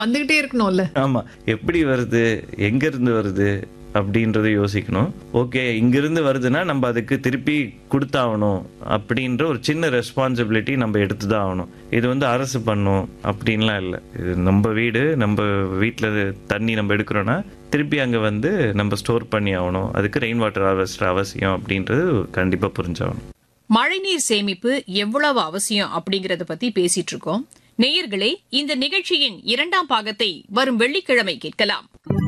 வந்துகிட்டே இருக்கணும்ல ஆமா எப்படி வருது எங்க இருந்து வருது அப்படின்றத யோசிக்கணும் ஓகே இங்கிருந்து வருதுன்னா நம்ம அதுக்கு திருப்பி கொடுத்தாகணும் அப்படின்ற ஒரு சின்ன ரெஸ்பான்சிபிலிட்டி நம்ம எடுத்து தான் ஆகணும் இது வந்து அரசு பண்ணும் அப்படின்லாம் இல்லை இது நம்ம வீடு நம்ம வீட்டில் தண்ணி நம்ம எடுக்கிறோன்னா திருப்பி அங்கே வந்து நம்ம ஸ்டோர் பண்ணி ஆகணும் அதுக்கு ரெயின் வாட்டர் ஹார்வெஸ்டர் அவசியம் அப்படின்றது கண்டிப்பாக புரிஞ்சாகணும் மழைநீர் சேமிப்பு எவ்வளவு அவசியம் அப்படிங்கறத பத்தி பேசிட்டு இருக்கோம் நேயர்களே இந்த நிகழ்ச்சியின் இரண்டாம் பாகத்தை வரும் வெள்ளிக்கிழமை கேட்கலாம்